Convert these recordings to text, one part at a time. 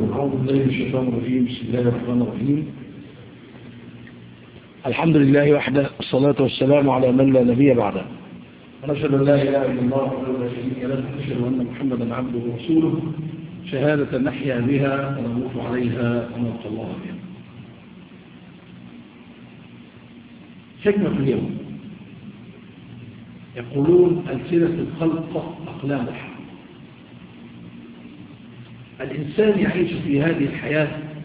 أعوذ بالله من الشيطان الرجيم بسم الله الرحمن الرحيم الحمد لله وحده الصلاة والسلام على من لا نبي بعده ونشهد أن لا إله إلا الله وحده لا شريك له ونشهد أن محمدا عبده ورسوله شهادة نحيا بها ونموت عليها ونلقى الله بها حكمة اليوم يقولون ألسنة الخلق أقلامها الإنسان يعيش في هذه الحياة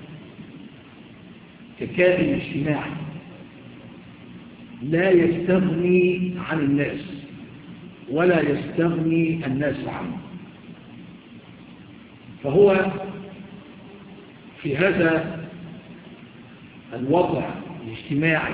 ككائن اجتماعي لا يستغني عن الناس ولا يستغني الناس عنه فهو في هذا الوضع الاجتماعي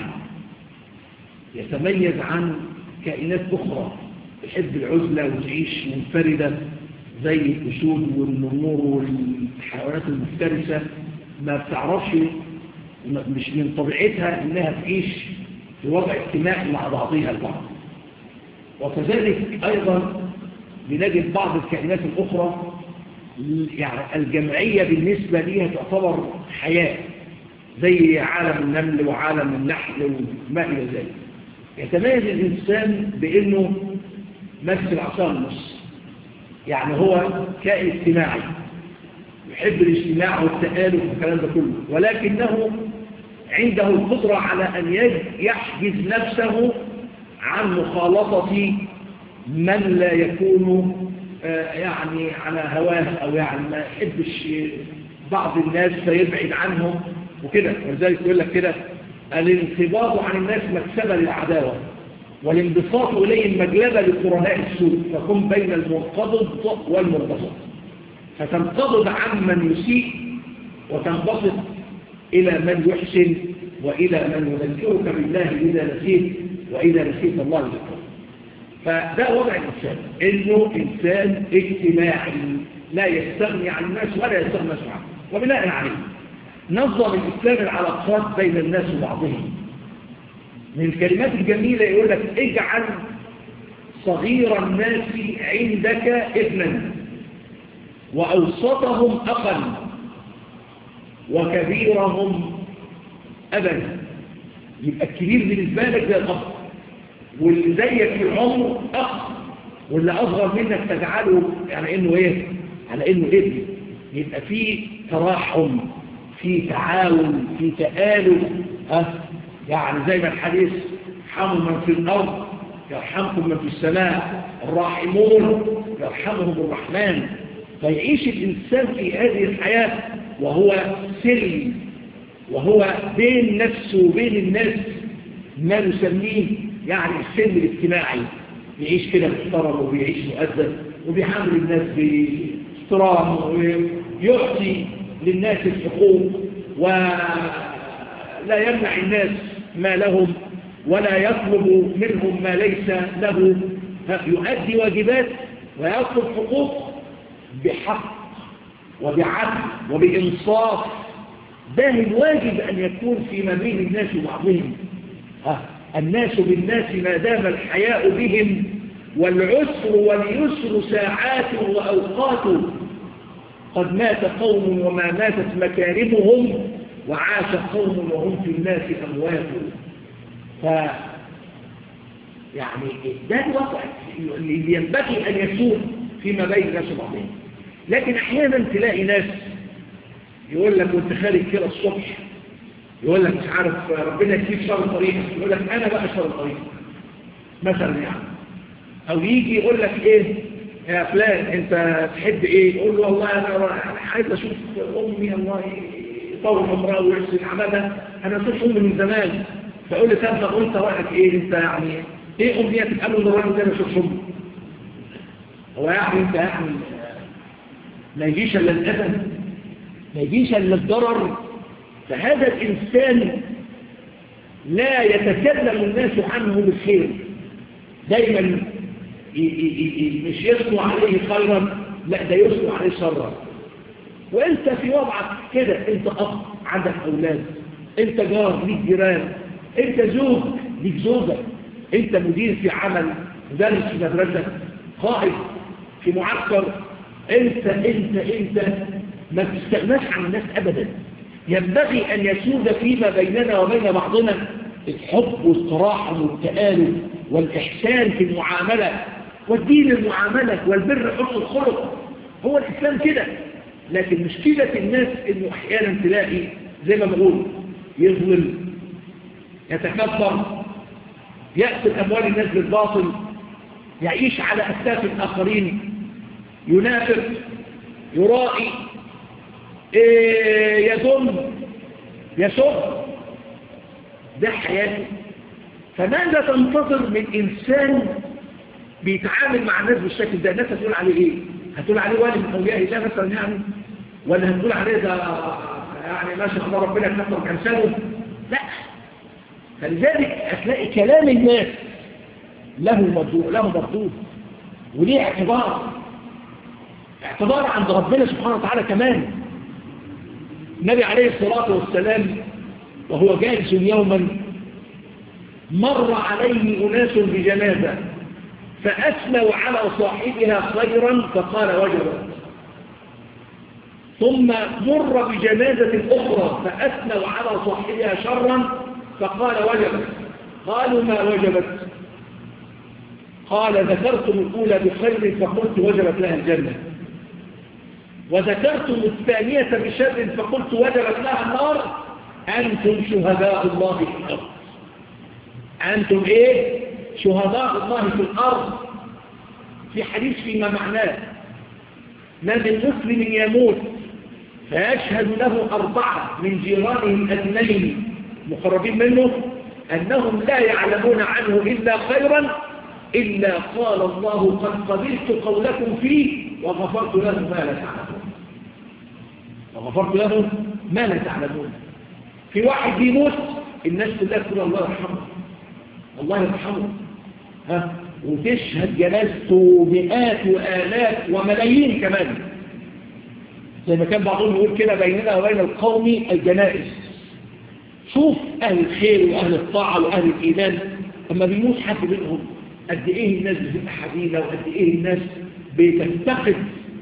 يتميز عن كائنات أخرى تحب العزلة وتعيش منفردة زي الأسود والنمور والحيوانات المفترسة ما بتعرفش مش من طبيعتها إنها تعيش في وضع اجتماعي مع بعضها البعض وكذلك أيضا بنجد بعض الكائنات الأخرى يعني الجمعية بالنسبة ليها تعتبر حياة زي عالم النمل وعالم النحل وما إلى ذلك يتميز الإنسان بأنه مثل عصام النص يعني هو كائن اجتماعي يحب الاجتماع والتآلف والكلام ده كله ولكنه عنده القدرة على أن يحجز نفسه عن مخالطة من لا يكون يعني على هواه أو يعني ما يحبش بعض الناس فيبعد عنهم وكده ولذلك يقول لك كده الانقباض عن الناس مكسبة للعداوة والانبساط إليهم مجلبة لقرناء السوء فكن بين المنقبض والمنبسط فتنقبض عن من يسيء وتنبسط إلى من يحسن وإلى من يذكرك بالله إذا نسيت وإذا نسيت الله ذكرك فده وضع الإنسان إنه إنسان اجتماعي لا يستغني عن الناس ولا يستغني الناس عنه وبناء عليه نظم الإسلام العلاقات بين الناس وبعضهم من الكلمات الجميلة يقول لك اجعل صغير الناس عندك ابنا وأوسطهم أخا وكبيرهم أبا يبقى الكبير بالنسبة لك زي الأخ واللي زيك في العمر أخ واللي أصغر منك تجعله يعني إنه إيه على إنه ابن يبقى في تراحم في تعاون في تآلف ها يعني زي ما الحديث ارحموا من في الأرض يرحمكم من في السماء الراحمون يرحمهم الرحمن فيعيش الإنسان في هذه الحياة وهو سلم وهو بين نفسه وبين الناس ما نسميه يعني السلم الاجتماعي يعيش كده محترم وبيعيش مؤدب وبيحمل الناس باحترام ويعطي للناس الحقوق ولا يمنع الناس ما لهم ولا يطلب منهم ما ليس له يؤدي واجبات ويطلب حقوق بحق وبعدل وبإنصاف ده الواجب أن يكون فيما بين الناس وبعضهم الناس بالناس ما دام الحياء بهم والعسر واليسر ساعات وأوقات قد مات قوم وما ماتت مكارمهم وعاش قوم وهم في الناس أموات ف يعني ده الوضع اللي ينبغي أن يكون فيما بين الناس وبعضهم لكن أحيانا تلاقي ناس يقول لك وانت خارج كده الصبح يقول لك مش عارف ربنا يكتب شر طريق يقول لك أنا بقى شر طريق مثلا يعني أو يجي يقول لك إيه يا فلان انت تحب ايه يقول له والله انا عايز اشوف امي الله يطول عمرها ويحسن عملها انا اشوف امي من زمان فاقول لي طب وانت رايك ايه انت يعني ايه امنيتك قال له ده الراجل ده ما اشوفش امي هو يعني انت يعني ما يجيش الا الاذى ما يجيش الا الضرر فهذا الانسان لا يتكلم الناس عنه بالخير دايما مش يصنع عليه خيرا لا ده يصنع عليه شرا وانت في وضعك كده انت اب عندك اولاد انت جار ليك جيران انت زوج ليك زوجة انت مدير في عمل مدرس في مدرسة قائد في معسكر انت انت انت ما تستغناش عن الناس أبدا ينبغي أن يسود فيما بيننا وبين بعضنا الحب والتراحم والتآلف والإحسان في المعاملة والدين المعاملة والبر حسن الخلق هو الإسلام كده لكن مشكلة الناس إنه أحيانا تلاقي زي ما بقول يظلم يتكبر يأكل أموال الناس بالباطل يعيش على أساس الآخرين ينافق يرائي إيه يضم يسب ده حياته فماذا تنتظر من إنسان بيتعامل مع الناس بالشكل ده الناس هتقول عليه إيه هتقول عليه والي من أولياء الله مثلا يعني ولا هتقول عليه ده يعني ما شاء الله ربنا كفر كمثاله لا فلذلك هتلاقي كلام الناس له مردود له مردود وليه اعتبار اعتبار عند ربنا سبحانه وتعالى كمان النبي عليه الصلاة والسلام وهو جالس يوما مر عليه أناس بجنازة فأثنوا على صاحبها خيرا فقال وجبت ثم مر بجنازة أخرى فأثنوا على صاحبها شرا فقال وجبت قالوا ما وجبت قال ذكرتم الأولى بخير فقلت وجبت لها الجنة وذكرتم الثانية بشر فقلت وجبت لها النار أنتم شهداء الله في الأرض أنتم إيه شهداء الله في الأرض في حديث فيما معناه ما من مسلم يموت فيشهد له أربعة من جيرانه الأدنين مقربين منه أنهم لا يعلمون عنه إلا خيرا إلا قال الله قد قبلت قولكم فيه وغفرت له ما لا تعلمون وغفرت له ما لا تعلمون في واحد بيموت الناس كلها تقول الله يرحمه الله يرحمه ها وتشهد جنازته مئات وآلاف وملايين كمان زي ما كان بعضهم يقول كده بيننا وبين القوم الجنائز شوف أهل الخير وأهل الطاعة وأهل الإيمان أما بيموت حد منهم قد إيه الناس بتبقى حزينة وقد إيه الناس بتفتقد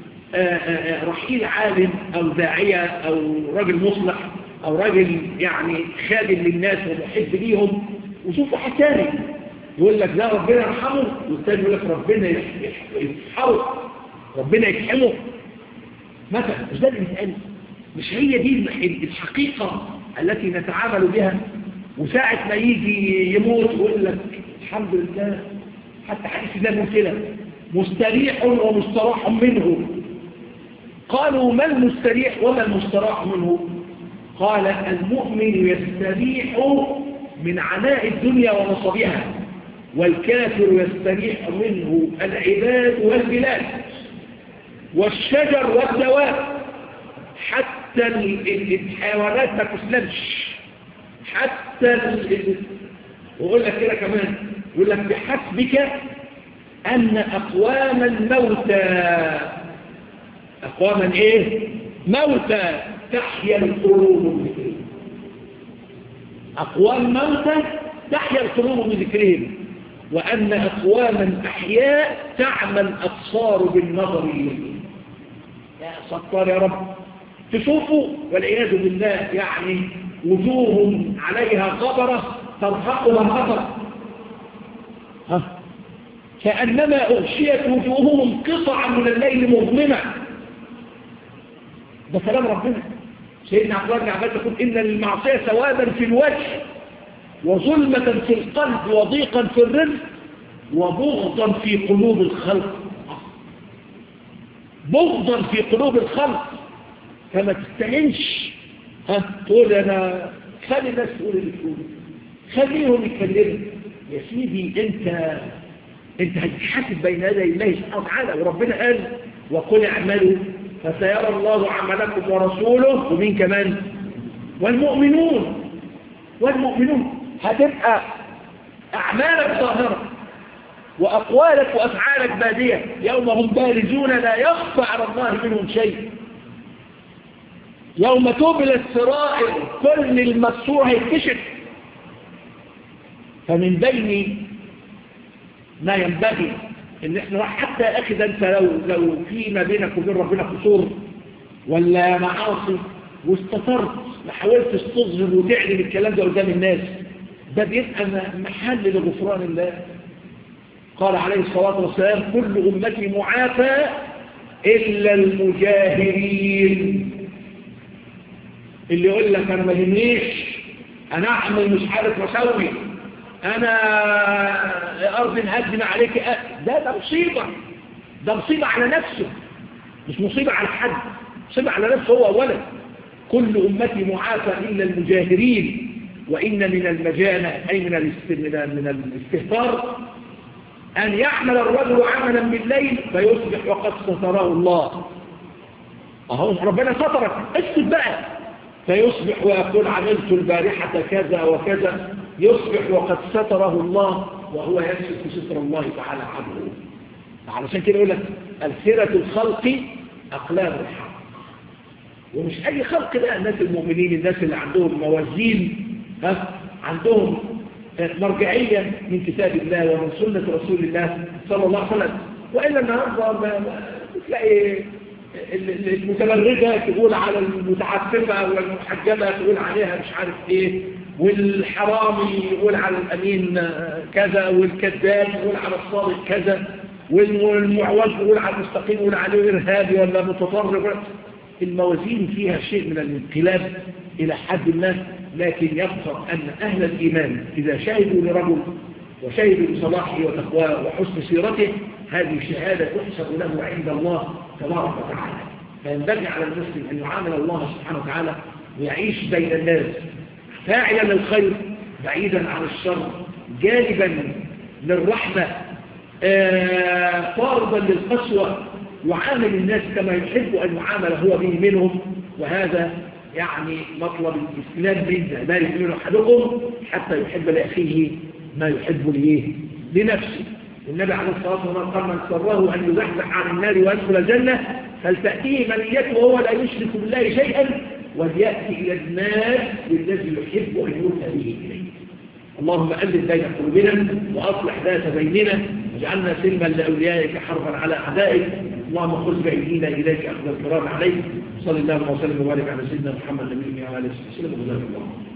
رحيل عالم أو داعية أو راجل مصلح أو راجل يعني خادم للناس ومحب ليهم وشوف واحد تاني يقول لك ده ربنا يرحمه والتاني يقول لك ربنا يسحره ربنا يكحمه مثلا مش ده اللي بيتقال مش هي دي الحقيقة التي نتعامل بها وساعة ما يجي يموت ويقول لك الحمد لله حتى حديث الله كده مستريح ومستراح منه قالوا ما المستريح وما المستراح منه قال المؤمن يستريح من عناء الدنيا ونصبها والكافر يستريح منه العباد والبلاد والشجر والدواب حتى الحيوانات ما تسلمش حتى ويقول لك كده كمان يقول لك بحسبك أن أقواما موتى أقواما إيه موتى تحيا القلوب بذكرهم أقوام موتى تحيا القلوب بذكرهم وأن أقواما أحياء تعمى الأبصار بالنظر إليهم يا ستار يا رب تشوفوا والعياذ بالله يعني وجوه عليها غبرة ترهقها غبرة ها كأنما أغشيت وجوههم قطعا من الليل مظلمة ده كلام ربنا سيدنا عبد الله بن عباس يقول إن المعصية ثوابا في الوجه وظلمة في القلب وضيقا في الرزق وبغضا في قلوب الخلق بغضا في قلوب الخلق فما تستهنش ها تقول أنا خلي الناس تقول اللي تقول خليهم يتكلموا يا سيدي انت انت هتحاسب بين يدي الله سبحانه وتعالى وربنا قال وقل اعملوا فسيرى الله عملكم ورسوله ومين كمان والمؤمنون والمؤمنون هتبقى أعمالك ظاهرة وأقوالك وأفعالك بادية يوم هم بارزون لا يخفى على الله منهم شيء يوم تبل السرائر كل المكسور هيتكشف فمن بين ما ينبغي ان احنا حتى يا اخي ده انت لو لو في ما بينك وبين ربنا قصور ولا معاصي واستطرت ما حاولتش تظهر وتعلن الكلام ده قدام الناس ده بيبقى محل لغفران الله قال عليه الصلاة والسلام كل أمتي معافى إلا المجاهرين اللي يقول لك أنا ما يهمنيش أنا أعمل مش عارف وأسوي أنا أرض هدم عليك ده ده مصيبة ده مصيبة على نفسه مش مصيبة على حد مصيبة على نفسه هو أولا كل أمتي معافى إلا المجاهرين وإن من المجانة أي من من الاستهتار أن يعمل الرجل عملا بالليل فيصبح وقد ستره الله أهو ربنا سترك اسكت بقى فيصبح ويقول عملت البارحة كذا وكذا يصبح وقد ستره الله وهو يمسك ستر الله تعالى عنه علشان كده يقول لك الخيرة الخلق أقلام الحق ومش أي خلق بقى الناس المؤمنين الناس اللي عندهم موازين ها عندهم مرجعية من كتاب الله ومن سنة رسول الله صلى الله عليه وسلم وإلا النهاردة تلاقي المتبرجة تقول على المتعففة والمحجبة تقول عليها مش عارف ايه والحرامي يقول على الأمين كذا والكذاب يقول على الصادق كذا والمعوج يقول على المستقيم يقول عليه إرهابي ولا متطرف الموازين فيها شيء من الانقلاب إلى حد ما لكن يبقى أن أهل الإيمان إذا شهدوا لرجل وشهدوا بصلاحه وتقواه وحسن سيرته هذه شهادة تحسب له عند الله تبارك وتعالى فينبغي على المسلم أن يعامل الله سبحانه وتعالى ويعيش بين الناس فاعلا للخير بعيدا عن الشر جانبا للرحمة طاردا للقسوة يعامل الناس كما يحب أن يعامل هو به منهم وهذا يعني مطلب الإسلام منا ما يؤمن أحدكم حتى يحب لأخيه ما يحب ليه لنفسه النبي عليه الصلاة والسلام قال من سره أن يزحزح عن النار ويدخل الجنة فلتأتيه منيته وهو لا يشرك بالله شيئا وليأتي إلى الناس بالذي يحب أن يؤتى به إليه اللهم ألف بين قلوبنا وأصلح ذات بيننا واجعلنا سلما لأوليائك حربا على أعدائك اللهم خذ بأيدينا إليك أخذ الكرام عليك صلى الله وسلم وبارك على سيدنا محمد النبي وعلى آله وسلم وجزاك الله